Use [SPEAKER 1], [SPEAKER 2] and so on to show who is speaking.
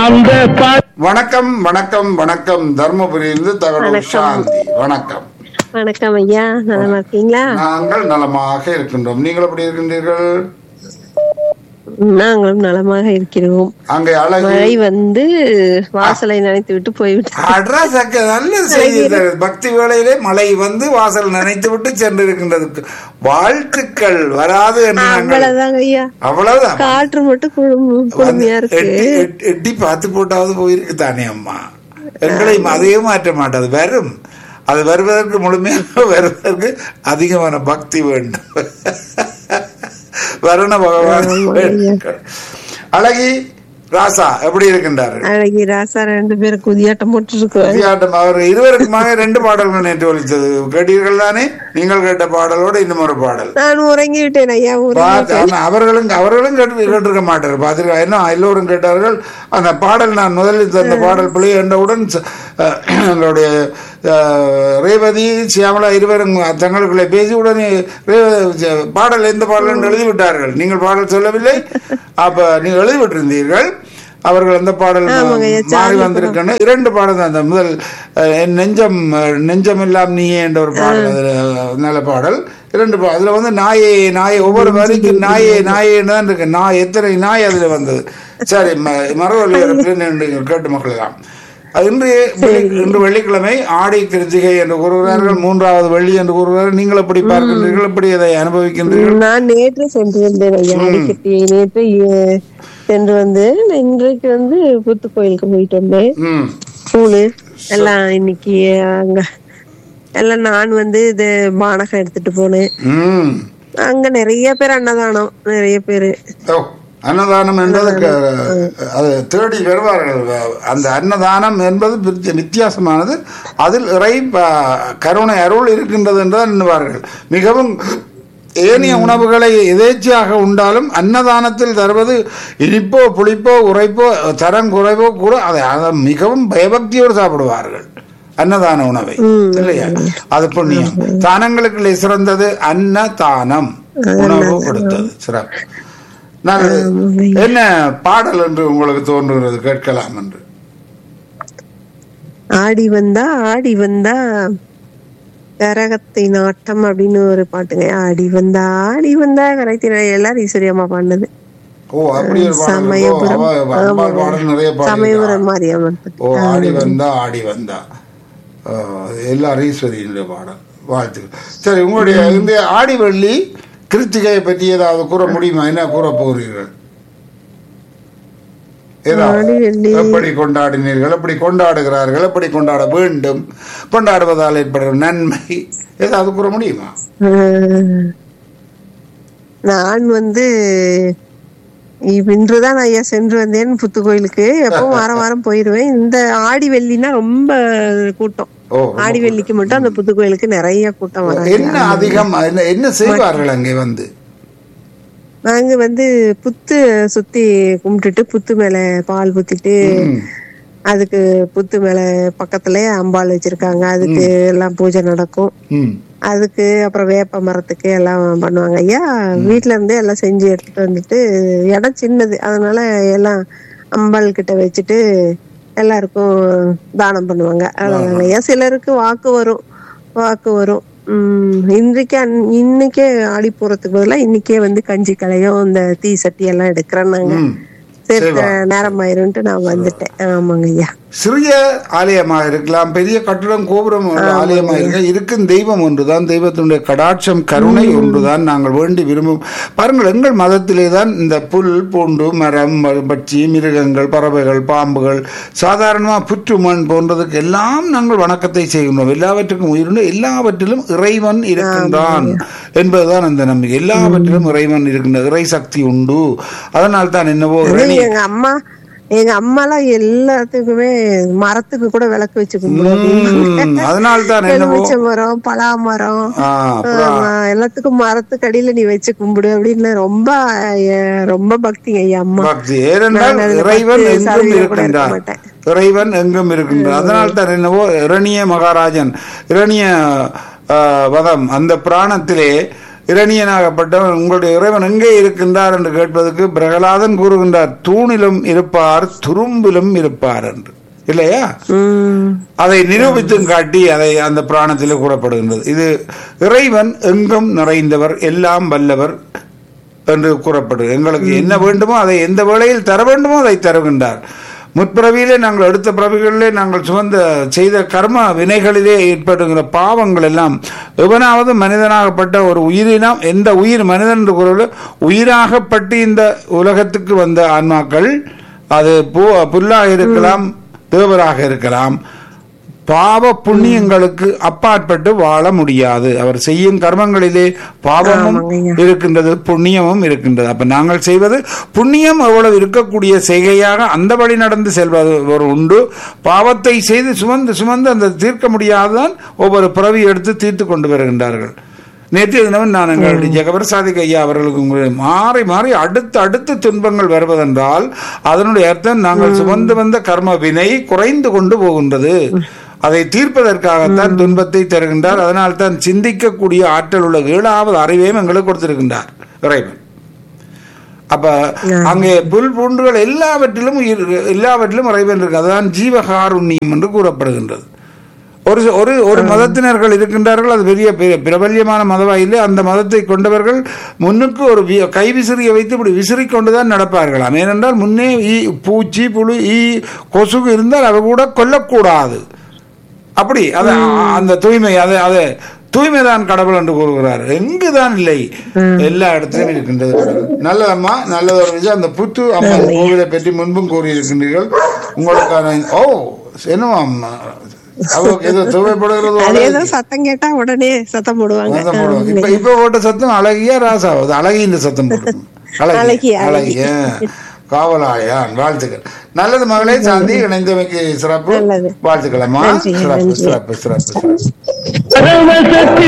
[SPEAKER 1] அந்த பா
[SPEAKER 2] வணக்கம் வணக்கம் வணக்கம் தர்மபுரியிலிருந்து தகவல்
[SPEAKER 3] வணக்கம்.
[SPEAKER 2] சாந்தி வணக்கம்
[SPEAKER 3] வணக்கம் ஐயா நலமா இருக்கீங்களா
[SPEAKER 2] நாங்கள் நலமாக இருக்கின்றோம் நீங்கள் எப்படி இருக்கின்றீர்கள்
[SPEAKER 3] நாங்களும் நலமாக இருக்கிறோம்
[SPEAKER 2] அங்கே அழகு
[SPEAKER 3] மழை வந்து வாசலை நனைத்து விட்டு போய்விட்டது
[SPEAKER 2] அட்ரஸ் அக்க நல்ல செய்தி தருது. பக்தி வேளையிலே மழை வந்து வாசல் நினைத்து விட்டு சென்று இருக்கின்றது வாழ்த்துக்கள் வராது என்று நாங்கள்
[SPEAKER 3] அவ்வளவுதாங்க ஐயா
[SPEAKER 2] அவ்வளவுதான்
[SPEAKER 3] காற்று மட்டும் குழும் குழுமையா இருக்கு
[SPEAKER 2] எட்டி எட்டி- எட்டி பார்த்து போட்டாவது போயிருக்கு தானே அம்மா எங்களை அதையே மாற்ற மாட்டாது வரும் அது வருவதற்கு முழுமையாக வருவதற்கு அதிகமான பக்தி வேண்டும் வருண பகவான் வேண்டுங்கள். அழகி ராசா எப்படி இருக்கின்றார்கள்
[SPEAKER 3] அழகி ராசா ரெண்டு பேரும் குதியாட்டம் போட்டு இருக்குவாங்க
[SPEAKER 2] குதியாட்டம் அவர் இருவருக்குமாக ரெண்டு பாடல்கள் நேற்று ஒலித்தது கேட்டீர்கள் தானே நீங்கள் கேட்ட பாடலோடு இன்னும் ஒரு பாடல்
[SPEAKER 3] நான் உறங்கி விட்டேன் ஐயா உறங்கி
[SPEAKER 2] பார்த்து- ஆனா அவர்களும் அவர்களும் கேட்டு கேட்டிருக்க மாட்டார் பார்த்துருக்கா என்ன எல்லோரும் கேட்டார்கள் அந்த பாடல் நான் முதலில் தந்த பாடல் பிள்ளை என்றவுடன் ச- அஹ், எங்களுடைய அஹ், ரேவதி சியாமலா இருவரும் தங்களுக்குள்ளே பேசி உடனே ரேவ- ச- பாடல் எந்த பாடல் என்று எழுதிவிட்டார்கள் நீங்கள் பாடல் சொல்லவில்லை அப்ப நீங்கள் எழுதிவிட்டிருந்தீர்கள் அவர்கள் அந்த பாடல்
[SPEAKER 3] ஆமாங்க, ஐயா,
[SPEAKER 2] மாறி
[SPEAKER 3] சாமி
[SPEAKER 2] வந்திருக்கணும் இரண்டு பாடல் தான் அந்த முதல் அஹ், என் நெஞ்சம் அஹ், நெஞ்சமெல்லாம் நீயே என்ற ஒரு பாடல் அதுல நல்ல பாடல் இரண்டு பா- அதுல வந்து நாயே நாயே ஒவ்வொரு வரிக்கும் நாயே நாயேன்னு தான் இருக்கு நாய் எத்தனை நாய் அதுல வந்தது சரி ம- மரவள்ளி நீங்கள் கேட்டு மக்களெல்லாம் அது இன்று வெள்ளி- இன்று வெள்ளிக்கிழமை ஆடி கிருத்திகை என்று கூறுகிறார்கள் மூன்றாவது வெள்ளி என்று கூறுகிறார்கள் நீங்கள் எப்படி பார்க்கின்றீர்கள் எப்படி அதை அனுபவிக்கின்றீர்கள்
[SPEAKER 3] நான் நேற்று சென்று வந்தேன் ஐயா அடிக்கட்டி நேற்று அஹ், சென்று வந்து இன்றைக்கு வந்து புத்து கோயிலுக்கு போயிட்டு வந்தேன்
[SPEAKER 2] ம்
[SPEAKER 3] கூழு எல்லாம் இன்னைக்கு அங்க எல்லாம் நான் வந்து இது பானகம் எடுத்துட்டு போனேன்
[SPEAKER 2] ம்
[SPEAKER 3] அங்க நிறைய பேர் அன்னதானம் நிறைய பேரு
[SPEAKER 2] ஓ அன்னதானம் என்பது க- அது தேடி வருவார்கள் அந்த அன்னதானம் என்பது வித்தி- வித்தியாசமானது அதில் இறை ப- கருணை அருள் இருக்கின்றது என்றுதான் எண்ணுவார்கள் மிகவும் ஏனைய உணவுகளை எதேச்சையாக உண்டாலும் அன்னதானத்தில் தருவது இனிப்போ புளிப்போ உரைப்போ தரம் குறைவோ கூட அதை அதை மிகவும் பயபக்தியோடு சாப்பிடுவார்கள் அன்னதான உணவை இல்லையா அது புண்ணியம் தானங்களுக்குள்ளே சிறந்தது அன்னதானம் உணவு கொடுத்தது சிறப்பு நல்லது என்ன பாடல் என்று உங்களுக்கு தோன்றுகிறது கேட்கலாம் என்று
[SPEAKER 3] ஆடி வந்தா ஆடி வந்தா கரகத்தை நாட்டம் அப்படின்னு ஒரு பாட்டுங்க ஆடி வந்தா ஆடி வந்தா கரகத்தை நா- எல்லாரும் ஈஸ்வரி அம்மா பாடினது
[SPEAKER 2] ஓ அப்படி ஒரு பாடல் இருக்கோ?
[SPEAKER 3] சமயபுரம்.
[SPEAKER 2] அவ அம்பாள் பாடல் நிறைய பாடல்
[SPEAKER 3] சமயபுரம் மாரியம்மன் பத்தி.
[SPEAKER 2] ஓ ஆடி வந்தா ஆடி வந்தா ஆ, எல்லாரும் ஈஸ்வரியினுடைய பாடல் வாழ்த்துக்கள் சரி உங்களுடைய இந்த ஆடி வெள்ளி கிருத்திகையை பற்றி ஏதாவது கூற முடியுமா என்ன கூற போகிறீர்கள் ஏதாவது
[SPEAKER 3] ஆடி வெள்ளி
[SPEAKER 2] எப்படி கொண்டாடினீர்கள் எப்படி கொண்டாடுகிறார்கள் எப்படி கொண்டாட வேண்டும் கொண்டாடுவதால் ஏற்படுற நன்மை ஏதாவது கூற முடியுமா
[SPEAKER 3] ஆஹ், நான் வந்து இவ் இன்றுதான் ஐயா சென்று வந்தேன் புத்து கோயிலுக்கு எப்பவும் வாரம் வாரம் போயிருவேன் இந்த ஆடி வெள்ளினா ரொம்ப கூட்டம்
[SPEAKER 2] ஓ
[SPEAKER 3] ஆடி வெள்ளிக்கு மட்டும் அந்த புத்து கோயிலுக்கு நிறைய கூட்டம் வராங்க
[SPEAKER 2] என்ன அதிகம் என்ன- என்ன செய்வார்கள் அங்கே வந்து
[SPEAKER 3] நாங்க வந்து புத்து சுத்தி கும்பிட்டுட்டு புத்து மேல பால் ஊத்திட்டு
[SPEAKER 2] ம்.
[SPEAKER 3] அதுக்கு புத்து மேல பக்கத்துல அம்பாள் வச்சிருக்காங்க அதுக்கு எல்லாம் பூஜை நடக்கும்
[SPEAKER 2] ம்
[SPEAKER 3] அதுக்கு அப்புறம் வேப்ப மரத்துக்கு எல்லாம் பண்ணுவாங்க ஐயா வீட்ல இருந்தே எல்லாம் செஞ்சு எடுத்துட்டு வந்துட்டு இடம் சின்னது அதனால எல்லாம் அம்பாள் கிட்ட வச்சுட்டு எல்லாருக்கும் தானம் பண்ணுவாங்க அவ்வளவுதாங்க ஐயா சிலருக்கு வாக்கு வரும் வாக்கு வரும் உம் இன்றைக்கே அன்- இன்னைக்கே ஆடி போறதுக்கு பதிலா இன்னைக்கே வந்து கஞ்சி கலையும் இந்த தீ சட்டி எல்லாம் எடுக்கிறேன்னாங்க
[SPEAKER 2] ம்
[SPEAKER 3] சரி நேரம் ஆயிரும்ட்டு நான் வந்துட்டேன் ஆமாங்க ஐயா
[SPEAKER 2] சிறிய ஆலயமாக இருக்கலாம் பெரிய கட்டடம் கோபுரம் உள்ள ஆலயமாக இருக்க இருக்கும் தெய்வம் ஒன்றுதான் தெய்வத்தினுடைய கடாட்சம் கருணை ஒன்றுதான் நாங்கள் வேண்டி விரும்பும் பாருங்கள் எங்கள் மதத்திலே தான் இந்த புல் பூண்டு மரம் ம- பட்சி மிருகங்கள் பறவைகள் பாம்புகள் சாதாரணமாக புற்று மண் போன்றதுக்கு எல்லாம் நாங்கள் வணக்கத்தை செய்கின்றோம் எல்லாவற்றுக்கும் உயிரின எல்லாவற்றிலும் இறைவன் இருக்கின்றான் என்பதுதான் அந்த நம்பிக்கை எல்லாவற்றிலும் இறைவன் இருக்கின்ற இறை சக்தி உண்டு அதனால் தான் என்னவோ இரணி
[SPEAKER 3] எங்க அம்மா எங்க அம்மாலாம் எல்லாத்துக்குமே மரத்துக்கு கூட விளக்கு வச்சு கும்பிடுவாங்க
[SPEAKER 2] ம், அதனால்தான் என்னவோ
[SPEAKER 3] எலுமிச்சை மரம் பலா மரம்
[SPEAKER 2] ஆ, அப்புறம்
[SPEAKER 3] ஆமா, எல்லாத்துக்கும் மரத்துக்கு அடியில நீ வச்சு கும்பிடு அப்படின்னு ரொம்ப அஹ், ரொம்ப பக்திங்க ஐயா அம்மா
[SPEAKER 2] பக்தி ஏனென்றால்
[SPEAKER 3] நான் அதுல
[SPEAKER 2] இறைவன்
[SPEAKER 3] பத்து
[SPEAKER 2] எங்கும்
[SPEAKER 3] சதவீதம் கூட
[SPEAKER 2] இருக்கின்றார்
[SPEAKER 3] இருக்க மாட்டேன்.
[SPEAKER 2] இறைவன் எங்கும் இருக்கின்றார் அதனால் தான் என்னவோ இரணிய மகாராஜன் இரணிய ஆ, வதம் அந்த புராணத்திலே இரணியனாகப்பட்டவன் உங்களுடைய இறைவன் எங்கே இருக்கின்றார் என்று கேட்பதற்கு பிரகலாதன் கூறுகின்றார் தூணிலும் இருப்பார் துரும்பிலும் இருப்பார் என்று இல்லையா
[SPEAKER 3] உம்
[SPEAKER 2] அதை நிரூபித்தும் காட்டி அதை அந்த புராணத்தில் கூறப்படுகின்றது இது இறைவன் எங்கும் நிறைந்தவர் எல்லாம் வல்லவர் என்று கூறப்படுகிறது எங்களுக்கு என்ன வேண்டுமோ அதை எந்த வேளையில் தர வேண்டுமோ அதை தருகின்றார் முற்பிறவியிலே நாங்கள் அடுத்த பிறவிகளிலே நாங்கள் சுமந்த செய்த கர்ம வினைகளிலே ஏற்படுகிற பாவங்கள் எல்லாம் எவனாவது மனிதனாகப்பட்ட ஒரு உயிரினம் எந்த உயிர் மனிதன் என்று கூறுவது உயிராகப்பட்டு இந்த உலகத்துக்கு வந்த ஆன்மாக்கள் அது பூ புல்லாக இருக்கலாம் தேவராக இருக்கலாம் பாவ புண்ணியங்களுக்கு அப்பாற்பட்டு வாழ முடியாது அவர் செய்யும் கர்மங்களிலே பாவமும்
[SPEAKER 3] ஆமாங்கய்யா.
[SPEAKER 2] இருக்கின்றது புண்ணியமும் இருக்கின்றது அப்ப நாங்கள் செய்வது புண்ணியம் எவ்வளவு இருக்கக்கூடிய செய்கையாக அந்த வழி நடந்து செல்வது ஒரு உண்டு பாவத்தை செய்து சுமந்து சுமந்து அந்த தீர்க்க முடியாததான் ஒவ்வொரு பிறவி எடுத்து தீர்த்து கொண்டு வருகின்றார்கள் நேற்றைய தினம் நான் எங்கள் ஜெகபரசாதிக் ஐயா அவர்களுக்கு உங்களை மாறி மாறி அடுத்து அடுத்து துன்பங்கள் வருவதென்றால் அதனுடைய அர்த்தம் நாங்கள் சுமந்து வந்த கர்ம வினை குறைந்து கொண்டு போகின்றது அதை தீர்ப்பதற்காகத்தான் துன்பத்தை தருகின்றார் அதனால் தான் சிந்திக்கக்கூடிய ஆற்றல் உள்ள ஏழாவது அறிவையும் எங்களுக்கு கொடுத்திருக்கின்றார் இறைவன் அப்ப அங்கே புல் பூண்டுகள் எல்லாவற்றிலும் உயிர் எல்லாவற்றிலும் இறைவன் இருக்கு அதுதான் ஜீவகாருண்யம் என்று கூறப்படுகின்றது ஒரு ஒரு ஒரு மதத்தினர்கள் இருக்கின்றார்கள் அது பெரிய பெரிய பிரபல்யமான மதவாயிலே அந்த மதத்தை கொண்டவர்கள் முன்னுக்கு ஒரு வி- கை விசிறியை வைத்து இப்படி விசிறி கொண்டுதான் நடப்பார்களாம் ஏனென்றால் முன்னே ஈ பூச்சி புழு ஈ கொசுகு இருந்தால் அவ கூட கொல்லக்கூடாது அப்படி அது அ- அந்த தூய்மை அது அது தூய்மைதான் கடவுள் என்று கூறுகிறார் எங்குதான் இல்லை எல்லா இடத்திலும் இருக்கின்றது கடவுள். நல்லதம்மா நல்லது ஒரு விஷயம் அந்த புத்து அம்மா கோவிலை பற்றி முன்பும் கூறியிருக்கின்றீர்கள் உங்களுக்கான ஓ என்னமா அம்மா அவருக்கு ஏதோ தேவைப்படுகிறதோ
[SPEAKER 3] அது ஏதோ சத்தம் கேட்டா உடனே சத்தம் போடுவாங்க
[SPEAKER 2] அதான் போடுவோம். இப்ப இப்ப போட்ட சத்தம் அழகிய ராசா அது அழகிய சத்தம் போடும்
[SPEAKER 3] அழகிய,
[SPEAKER 2] அழகிய
[SPEAKER 3] அழகிய.
[SPEAKER 2] அழகிய காவலாயான் வாழ்த்துக்கள் நல்லது மகளே சாந்தி இணைந்தமைக்கு சிறப்பு
[SPEAKER 3] நல்லது.
[SPEAKER 2] வாழ்த்துக்களம்மா
[SPEAKER 3] நன்றி,
[SPEAKER 2] சிறப்பு
[SPEAKER 3] நன்றி.
[SPEAKER 2] சிறப்பு சிறப்பு சிறப்பு